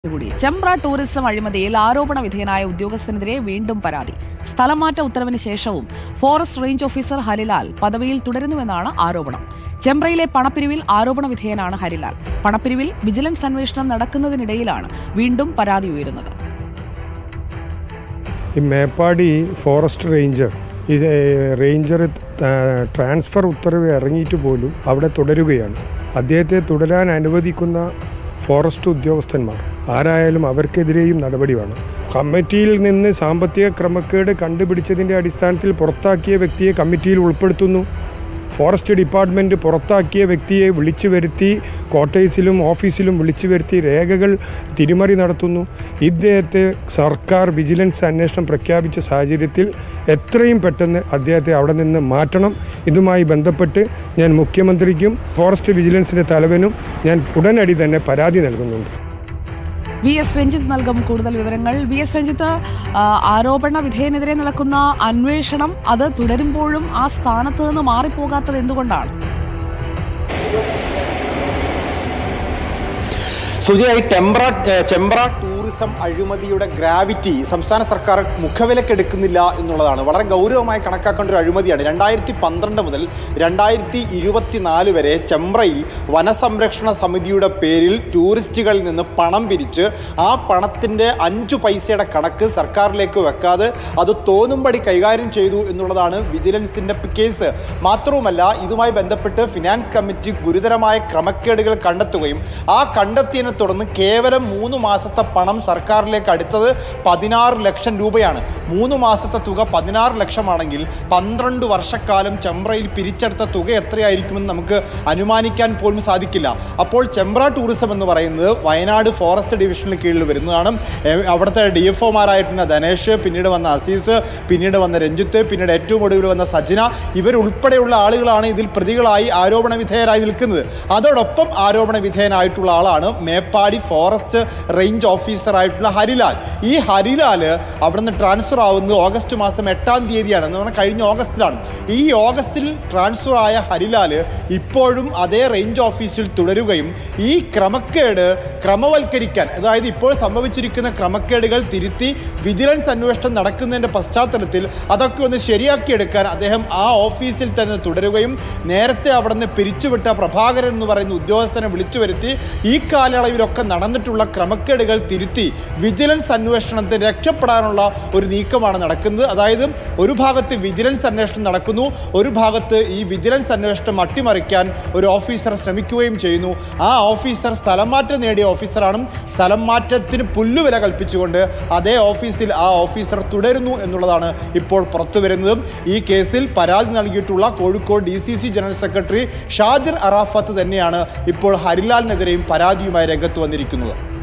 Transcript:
കൂടി ചെമ്പ്ര ടൂറിസം അഴിമതിയിൽ ആരോപണ വിധേയനായ ഉദ്യോഗസ്ഥനെതിരെ വീണ്ടും പരാതി സ്ഥലമാറ്റ ഉത്തരവിന് ശേഷവും ഫോറസ്റ്റ് റേഞ്ച് ഓഫീസർ ഹരിലാൽ പദവിയിൽ തുടരുന്നുവെന്നാണ് ആരോപണം ചെമ്പ്രയിലെ പണപ്പിരിവിൽ ആരോപണ വിധേയനാണ് ഹരിലാൽ പണപ്പിരിവിൽ വിജിലൻസ് അന്വേഷണം നടക്കുന്നതിനിടയിലാണ് വീണ്ടും പരാതി ഉയരുന്നത് ഈ മേപ്പാടി ഫോറസ്റ്റ് റേഞ്ചർ ഈ ഏഹ്, റേഞ്ചർ ത- ട്രാൻസ്ഫർ ഉത്തരവ് ഇറങ്ങിയിട്ട് പോലും അവിടെ തുടരുകയാണ് അദ്ദേഹത്തെ തുടരാൻ അനുവദിക്കുന്ന ഫോറസ്റ്റ് ഉദ്യോഗസ്ഥന്മാർ ആരായാലും അവർക്കെതിരെയും നടപടി വേണം കമ്മിറ്റിയിൽ നിന്ന് സാമ്പത്തിക ക്രമക്കേട് കണ്ടുപിടിച്ചതിൻ്റെ അടിസ്ഥാനത്തിൽ പുറത്താക്കിയ വ്യക്തിയെ കമ്മിറ്റിയിൽ ഉൾപ്പെടുത്തുന്നു ഫോറസ്റ്റ് ഡിപ്പാർട്ട്മെൻറ്റ് പുറത്താക്കിയ വ്യക്തിയെ വിളിച്ചു വരുത്തി ക്വാർട്ടേഴ്സിലും ഓഫീസിലും വിളിച്ചു വരുത്തി രേഖകൾ തിരിമറി നടത്തുന്നു ഇദ്ദേഹത്തെ സർക്കാർ വിജിലൻസ് അന്വേഷണം പ്രഖ്യാപിച്ച സാഹചര്യത്തിൽ എത്രയും പെട്ടെന്ന് അദ്ദേഹത്തെ അവിടെ നിന്ന് മാറ്റണം ഇതുമായി ബന്ധപ്പെട്ട് ഞാൻ മുഖ്യമന്ത്രിക്കും ഫോറസ്റ്റ് വിജിലൻസിൻ്റെ തലവനും ഞാൻ ഉടനടി തന്നെ പരാതി നൽകുന്നുണ്ട് വി എസ് രഞ്ജിത്ത് നൽകും കൂടുതൽ വിവരങ്ങൾ വി എസ് രഞ്ജിത്ത് ആ, ആരോപണ വിധേയനെതിരെ നടക്കുന്ന അന്വേഷണം അത് തുടരുമ്പോഴും ആ സ്ഥാനത്ത് നിന്ന് മാറിപ്പോകാത്തത് എന്തുകൊണ്ടാണ് സുജയായി ടെമ്പ്ര ഏഹ് ചെമ്പ്ര ടൂറിസം അഴിമതിയുടെ ഗ്രാവിറ്റി സംസ്ഥാന സർക്കാർ മുഖവിലക്കെടുക്കുന്നില്ല എന്നുള്ളതാണ് വളരെ ഗൗരവമായി കണക്കാക്കേണ്ട ഒരു അഴിമതിയാണ് രണ്ടായിരത്തി പന്ത്രണ്ട് മുതൽ രണ്ടായിരത്തി ഇരുപത്തിനാല് വരെ ചെമ്പ്രയിൽ വനസംരക്ഷണ സമിതിയുടെ പേരിൽ ടൂറിസ്റ്റുകളിൽ നിന്ന് പണം പിരിച്ച് ആ പണത്തിൻ്റെ അഞ്ചു പൈസയുടെ കണക്ക് സർക്കാരിലേക്ക് വെക്കാതെ അത് തോന്നുംപടി കൈകാര്യം ചെയ്തു എന്നുള്ളതാണ് വിജിലൻസിൻ്റെ കേസ് മാത്രവുമല്ല ഇതുമായി ബന്ധപ്പെട്ട് ഫിനാൻസ് കമ്മിറ്റി ഗുരുതരമായ ക്രമക്കേടുകൾ കണ്ടെത്തുകയും ആ കണ്ടെത്തിയതിനെ തുടർന്ന് കേവലം മൂന്ന് മാസത്തെ പണം സർക്കാരിലേക്ക് അടുത്തത് പതിനാറ് ലക്ഷം രൂപയാണ് മൂന്ന് മാസത്തെ തുക പതിനാറ് ലക്ഷമാണെങ്കിൽ പന്ത്രണ്ട് വർഷക്കാലം ചെമ്പ്രയിൽ പിരിച്ചെടുത്ത തുക എത്രയായിരിക്കുമെന്ന് നമുക്ക് അനുമാനിക്കാൻ പോലും സാധിക്കില്ല അപ്പോൾ ചെമ്പ്ര ടൂറിസം എന്ന് പറയുന്നത് വയനാട് ഫോറസ്റ്റ് ഡിവിഷനിൽ കീഴിൽ വരുന്നതാണ് ഏ- അവിടുത്തെ ഡി എഫ് ഒമാരായിട്ടുള്ള ധനേഷ് പിന്നീട് വന്ന അസീസ് പിന്നീട് വന്ന രഞ്ജിത്ത് പിന്നീട് ഏറ്റവും ഒടുവിൽ വന്ന സജ്ന ഇവരുൾപ്പെടെയുള്ള ആളുകളാണ് ഇതിൽ പ്രതികളായി ആരോപണ വിധേയരായി നിൽക്കുന്നത് അതോടൊപ്പം ആരോപണ വിധേയനായിട്ടുള്ള ആളാണ് മേപ്പാടി ഫോറസ്റ്റ് റേഞ്ച് ഓഫീസർ ആയിട്ടുള്ള ഹരിലാൽ ഈ ഹരിലാൽ അവിടുന്ന് ട്രാൻസ്ഫർ ആവുന്നത് ഓഗസ്റ്റ് മാസം എട്ടാം തീയതിയാണ് എന്ന് പറഞ്ഞാൽ കഴിഞ്ഞ ഓഗസ്റ്റിലാണ് ഈ ഓഗസ്റ്റിൽ ട്രാൻസ്ഫർ ആയ ഹരിലാൽ ഇപ്പോഴും അതേ റേഞ്ച് ഓഫീസിൽ തുടരുകയും ഈ ക്രമക്കേട് ക്രമവൽക്കരിക്കാൻ അതായത് ഇപ്പോൾ സംഭവിച്ചിരിക്കുന്ന ക്രമക്കേടുകൾ തിരുത്തി വിജിലൻസ് അന്വേഷണം നടക്കുന്നതിൻ്റെ പശ്ചാത്തലത്തിൽ അതൊക്കെ ഒന്ന് ശരിയാക്കിയെടുക്കാൻ അദ്ദേഹം ആ ഓഫീസിൽ തന്നെ തുടരുകയും നേരത്തെ അവിടെ നിന്ന് പിരിച്ചുവിട്ട പ്രഭാകരൻ എന്ന് പറയുന്ന ഉദ്യോഗസ്ഥനെ വിളിച്ചു വരുത്തി ഈ കാലയളവിലൊക്കെ നടന്നിട്ടുള്ള ക്രമക്കേടുകൾ തിരുത്തി വിജിലൻസ് അന്വേഷണത്തിന് രക്ഷപ്പെടാനുള്ള ഒരു നീക്കമാണ് നടക്കുന്നത് അതായത് ഒരു ഭാഗത്ത് വിജിലൻസ് അന്വേഷണം നടക്കുന്നു ഒരു ഭാഗത്ത് ഈ വിജിലൻസ് അന്വേഷണം അട്ടിമറിക്കാൻ ഒരു ഓഫീസർ ശ്രമിക്കുകയും ചെയ്യുന്നു ആ ഓഫീസർ സ്ഥലം മാറ്റം നേടിയ ഓഫീസറാണ് സ്ഥലം മാറ്റത്തിന് പുല്ലുവില കൽപ്പിച്ചുകൊണ്ട് അതേ ഓഫീസിൽ ആ ഓഫീസർ തുടരുന്നു എന്നുള്ളതാണ് ഇപ്പോൾ പുറത്തു വരുന്നതും ഈ കേസിൽ പരാതി നൽകിയിട്ടുള്ള Kozhikode D C C general secretary Shajar Arafat തന്നെയാണ് ഇപ്പോൾ ഹരിലാലിനെതിരെയും പരാതിയുമായി രംഗത്ത് വന്നിരിക്കുന്നത്